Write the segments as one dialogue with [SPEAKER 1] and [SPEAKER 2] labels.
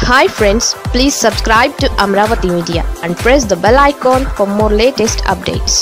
[SPEAKER 1] hi friends please subscribe to Amaravati media and press the bell icon for more latest updates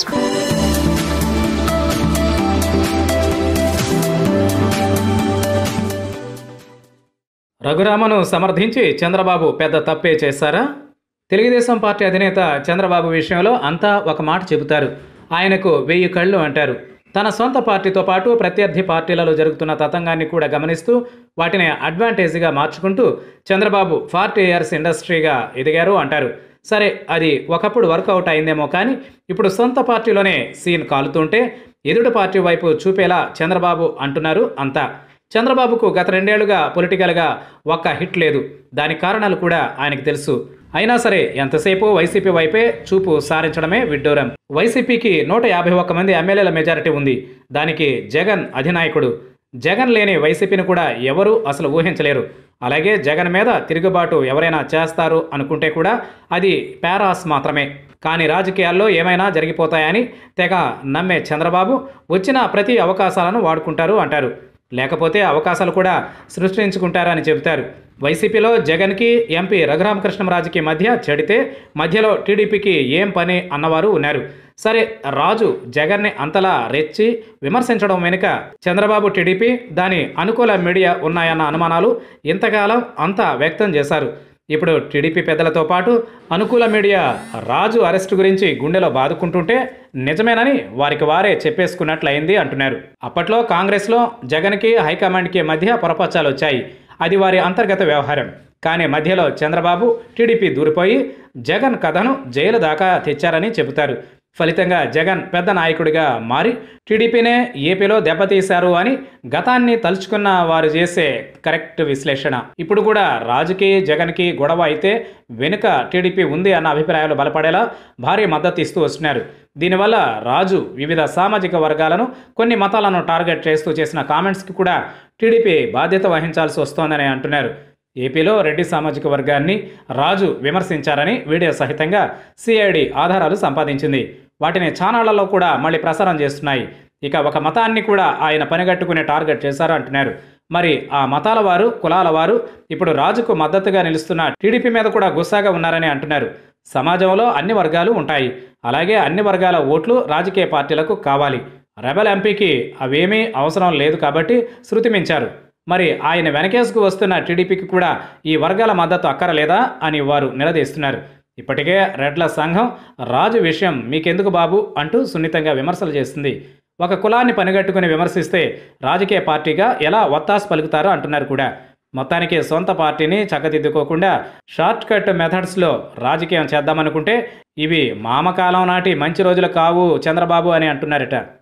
[SPEAKER 2] రఘురామను సమర్థించి చంద్రబాబు పెద్ద తప్పే చేశారా తెలుగుదేశం పార్టీ అధినేత చంద్రబాబు విషయంలో అంతా ఒక మాట చెబుతారు ఆయనకు వెయ్యి కళ్ళు అంటారు తన సొంత పార్టీతో పాటు ప్రత్యర్థి పార్టీలలో జరుగుతున్న తతంగాన్ని కూడా గమనిస్తూ వాటిని అడ్వాంటేజ్గా మార్చుకుంటూ చంద్రబాబు ఫార్టీ ఇయర్స్ ఇండస్ట్రీగా ఎదిగారు అంటారు సరే అది ఒకప్పుడు వర్కౌట్ అయిందేమో కానీ ఇప్పుడు సొంత పార్టీలోనే సీన్ కాలుతుంటే ఎదుటి పార్టీ వైపు చూపేలా చంద్రబాబు అంటున్నారు అంతా చంద్రబాబుకు గత రెండేళ్లుగా పొలిటికల్గా ఒక్క హిట్ లేదు దానికి కారణాలు కూడా ఆయనకు తెలుసు అయినా సరే ఎంతసేపు వైసీపీ వైపే చూపు సారించడమే విడ్డూరం వైసీపీకి నూట యాభై ఒక్క మంది ఎమ్మెల్యేల మెజారిటీ ఉంది దానికి జగన్ అధినాయకుడు జగన్ లేని వైసీపీని కూడా ఎవరూ అసలు ఊహించలేరు అలాగే జగన్ మీద తిరుగుబాటు ఎవరైనా చేస్తారు అనుకుంటే కూడా అది పారాస్ మాత్రమే కానీ రాజకీయాల్లో ఏమైనా జరిగిపోతాయని తెగ నమ్మే చంద్రబాబు వచ్చిన ప్రతి అవకాశాలను వాడుకుంటారు అంటారు లేకపోతే అవకాశాలు కూడా సృష్టించుకుంటారని చెబుతారు వైసీపీలో జగన్కి ఎంపీ రఘురామకృష్ణరాజుకి మధ్య చెడితే మధ్యలో టీడీపీకి ఏం పని అన్నవారు ఉన్నారు సరే రాజు జగన్ని అంతలా రెచ్చి విమర్శించడం వెనుక చంద్రబాబు టీడీపీ దాని అనుకూల మీడియా ఉన్నాయన్న అనుమానాలు ఇంతకాలం అంతా వ్యక్తం చేశారు ఇప్పుడు టీడీపీ పెద్దలతో పాటు అనుకూల మీడియా రాజు అరెస్టు గురించి గుండెలో బాదుకుంటుంటే నిజమేనని వారికి వారే చెప్పేసుకున్నట్లయింది అంటున్నారు అప్పట్లో కాంగ్రెస్లో జగన్కి హైకమాండ్కి మధ్య పొరపచ్చాలు వచ్చాయి అది వారి అంతర్గత వ్యవహారం కానీ మధ్యలో చంద్రబాబు టీడీపీ దూరిపోయి జగన్ కథను జైలు దాకా తెచ్చారని చెబుతారు ఫలితంగా జగన్ పెద్ద నాయకుడిగా మారి టీడీపీనే ఏపీలో దెబ్బతీశారు అని గతాన్ని తలుచుకున్న వారు చేసే కరెక్ట్ విశ్లేషణ ఇప్పుడు కూడా రాజుకి జగన్కి గొడవ అయితే వెనుక టీడీపీ ఉంది అన్న అభిప్రాయాలు బలపడేలా భారీ మద్దతు ఇస్తూ వస్తున్నారు దీనివల్ల రాజు వివిధ సామాజిక వర్గాలను కొన్ని మతాలను టార్గెట్ చేస్తూ చేసిన కామెంట్స్కి కూడా టీడీపీ బాధ్యత వహించాల్సి వస్తోందని అంటున్నారు ఏపీలో రెడ్డి సామాజిక వర్గాన్ని రాజు విమర్శించారని వీడియో సహితంగా సిఐడి ఆధారాలు సంపాదించింది వాటిని ఛానళ్లలో కూడా మళ్ళీ ప్రసారం చేస్తున్నాయి ఇక ఒక మతాన్ని కూడా ఆయన పనిగట్టుకునే టార్గెట్ చేశారు అంటున్నారు మరి ఆ మతాల వారు కులాల వారు ఇప్పుడు రాజుకు మద్దతుగా నిలుస్తున్న టీడీపీ మీద కూడా గుస్సాగా ఉన్నారని అంటున్నారు సమాజంలో అన్ని వర్గాలు ఉంటాయి అలాగే అన్ని వర్గాల ఓట్లు రాజకీయ పార్టీలకు కావాలి రెబల్ ఎంపీకి అవేమీ అవసరం లేదు కాబట్టి శృతి మించారు మరి ఆయన వెనకేసుకు వస్తున్న టీడీపీకి కూడా ఈ వర్గాల మద్దతు అక్కరలేదా అని వారు నిలదీస్తున్నారు ఇప్పటికే రెడ్ల సంఘం రాజు విషయం మీకెందుకు బాబు అంటూ సున్నితంగా విమర్శలు చేస్తుంది ఒక కులాన్ని పనిగట్టుకుని విమర్శిస్తే రాజకీయ పార్టీగా ఎలా ఒత్తాసు పలుకుతారో అంటున్నారు కూడా మొత్తానికి సొంత పార్టీని చక్కదిద్దుకోకుండా షార్ట్ కట్ మెథడ్స్లో రాజకీయం చేద్దామనుకుంటే ఇవి మామకాలం నాటి మంచి రోజులు కావు చంద్రబాబు అని అంటున్నారట